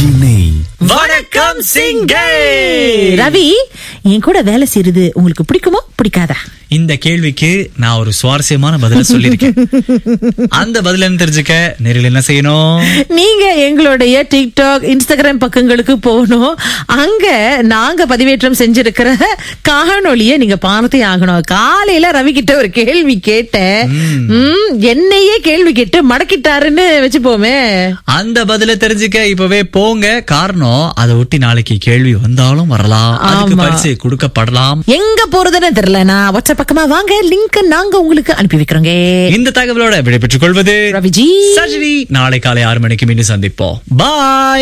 RJ நெய் வணக்கம் சிங்கே ரவி என் கூட வேலை செய்யறது உங்களுக்கு பிடிக்குமோ பிடிக்காதா இந்த கேள்விக்கு நான் ஒரு சுவாரஸ்யமான பதில சொல்லியிருக்கேன் அந்த பதில என்ன தெரிஞ்சுக்க நேரில் என்ன செய்யணும் நீங்க எங்களுடைய டிக்டாக் இன்ஸ்டாகிராம் பக்கங்களுக்கு போகணும் அங்க நாங்க பதிவேற்றம் செஞ்சிருக்கிற காணொளிய நீங்க பார்த்தே ஆகணும் காலையில ரவி கிட்ட ஒரு கேள்வி கேட்டேன் ம், என்னையே கேள்வி கேட்டு மடக்கிட்டாருன்னு வச்சுப்போமே அந்த பதில தெரிஞ்சுக்க இப்பவே போங்க காரணம் அதை ஒட்டி நாளைக்கு கேள்வி வந்தாலும் வரலாம் அதுக்கு ஆமா. பரிசு கொடுக்கப்படலாம் எங்க போறதுன்னு தெரியல நான் வாட்ஸ்அப் பக்கமா வாங்க லிங்க் நாங்க உங்களுக்கு அனுப்பி வைக்கிறோங்க இந்த தகவலோட விடைபெற்றுக் கொள்வது ரவிஜி சஜினி நாளை காலை ஆறு மணிக்கு மீண்டும் சந்திப்போம் பாய்